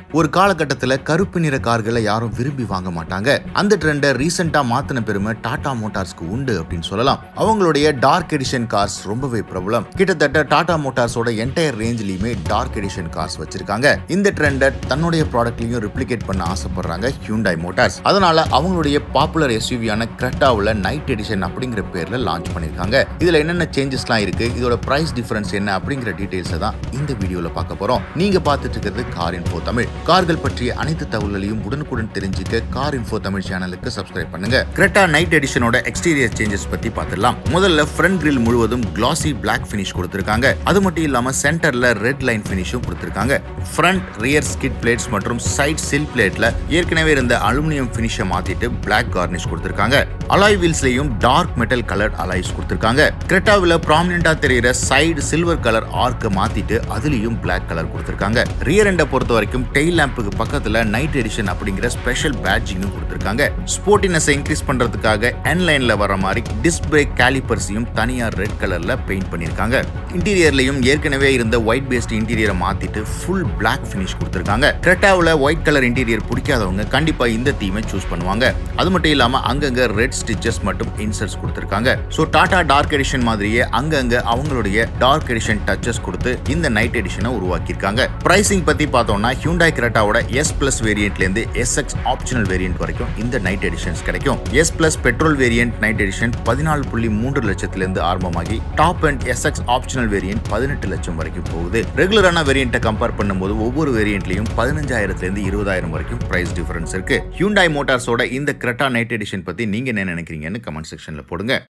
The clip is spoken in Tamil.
ஒரு காலகட்டத்துல கருப்பு நிற கார்களை யாரும் விரும்பி வாங்க மாட்டாங்க அந்த ட்ரெண்டை ரீசெண்டா மாத்தின பெருமை டாடா மோட்டார்ஸ்க்கு உண்டு அப்படின்னு சொல்லலாம் அவங்களுடைய டார்க் எடிஷன் கார்ஸ் ரொம்பவே பிரபலம் கிட்டத்தட்ட டாடா மோட்டார்ஸோட என்டையர் ரேஞ்சிலையுமே டார்க் எடிஷன் கார்ஸ் வச்சிருக்காங்க இந்த ட்ரெண்டை தன்னுடைய ப்ராடக்ட்லயும் ரிப்ளிகேட் பண்ண ஆசைப்படுறாங்க ஹியூண்டாய் மோட்டார்ஸ் அதனால அவங்களுடைய பாப்புலர் எஸ்யூவியான கிரெட்டாவில் நைட் எடிஷன் அப்படிங்கிற பேர்ல லான்ச் பண்ணிருக்காங்க இதுல என்னென்ன சேஞ்சஸ்லாம் இருக்கு இதோட பிரைஸ் டிஃபரன்ஸ் என்ன அப்படிங்கிற டீடைல்ஸை தான் இந்த வீடியோல பார்க்க போறோம் நீங்க பார்த்துட்டு இருக்கிறது கார் இன்ஃபோ தமிழ் கார்கள் பற்றிய அனைத்து தகவல்களையும் உடனுக்குடன் தெரிஞ்சுக்க கார் இன்ஃபோ தமிழ் சேனலுக்கு சப்ஸ்கிரைப் பண்ணுங்க கிரெட்டா நைட் எடிஷனோட எக்ஸ்டீரியர் சேஞ்சஸ் பத்தி பார்த்துடலாம் முதல்ல ஃப்ரண்ட் கிரில் முழுவதும் கிளாசி பிளாக் ஃபினிஷ் கொடுத்திருக்காங்க அது மட்டும் இல்லாம சென்டர்ல ரெட் லைன் ஃபினிஷும் கொடுத்திருக்காங்க ஃப்ரண்ட் ரியர் ஸ்கிட் பிளேட்ஸ் மற்றும் சைட் சில் பிளேட்ல ஏற்கனவே இருந்த அலுமினியம் ஃபினிஷை மாத்திட்டு பிளாக் கார்னிஷ் கொடுத்திருக்காங்க அலாய் வீல்ஸ்லயும் டார்க் மெட்டல் கலர் அலாய்ஸ் கொடுத்திருக்காங்க கிரெட்டாவில் ப்ராமினெண்டா தெரியிற சைடு சில்வர் கலர் ஆர்க்கை மாத்திட்டு அதுலயும் பிளாக் கலர் கொடுத்திருக்காங்க ரியர் எண்டை பொறுத்த வரைக்கும் டெய்ல் லேம்புக்கு பக்கத்துல நைட் எடிஷன் அப்படிங்கிற ஸ்பெஷல் பேட்ஜிங்கும் கொடுத்திருக்காங்க ஸ்போர்ட்டினஸ் இன்க்ரீஸ் பண்றதுக்காக என் லைன்ல வர மாதிரி டிஸ்க் பிரேக் கேலிப்பர்ஸையும் தனியா ரெட் கலர்ல பெயிண்ட் பண்ணிருக்காங்க இன்டீரியர்லயும் ஏற்கனவே இருந்த ஒயிட் பேஸ்ட் இன்டீரியரை மாத்திட்டு ஃபுல் பிளாக் ஃபினிஷ் கொடுத்திருக்காங்க கிரெட்டாவில் ஒயிட் கலர் இன்டீரியர் பிடிக்காதவங்க கண்டிப்பா இந்த தீமை சூஸ் பண்ணுவாங்க அது மட்டும் இல்லாம அங்கங்க ரெட் ஸ்டிச்சஸ் மற்றும் இன்சர்ட்ஸ் கொடுத்திருக்காங்க ஸோ டாடா டார்க் எடிஷன் மாதிரியே அங்கங்க அவங்களுடைய டார்க் எடிஷன் டச்சஸ் கொடுத்து இந்த நைட் எடிஷனை உருவாக்கியிருக்காங்க பிரைசிங் பத்தி பார்த்தோம்னா ஹியூண்டாய் கிரெட்டாவோட எஸ் பிளஸ் வேரியன்ட்ல இருந்து எஸ்எக்ஸ் ஆப்ஷனல் வேரியன்ட் வரைக்கும் இந்த நைட் எடிஷன்ஸ் கிடைக்கும் S plus petrol variant night edition பதினாலு புள்ளி மூன்று லட்சத்திலிருந்து ஆரம்பமாகி top and SX optional variant பதினெட்டு லட்சம் வரைக்கும் போகுது ரெகுலரான வேரியண்ட்டை கம்பேர் பண்ணும்போது ஒவ்வொரு வேரியண்ட்லயும் பதினஞ்சாயிரத்துல இருந்து இருபதாயிரம் வரைக்கும் பிரைஸ் டிஃபரன்ஸ் இருக்கு ஹியூண்டாய் மோட்டார்ஸோட இந்த கிரெட்டா நைட் எடிஷன் பத்தி நீங்க என்ன நினைக்கிறீங்கன்னு கமெண்ட் செக்ஷன்ல போடுங்க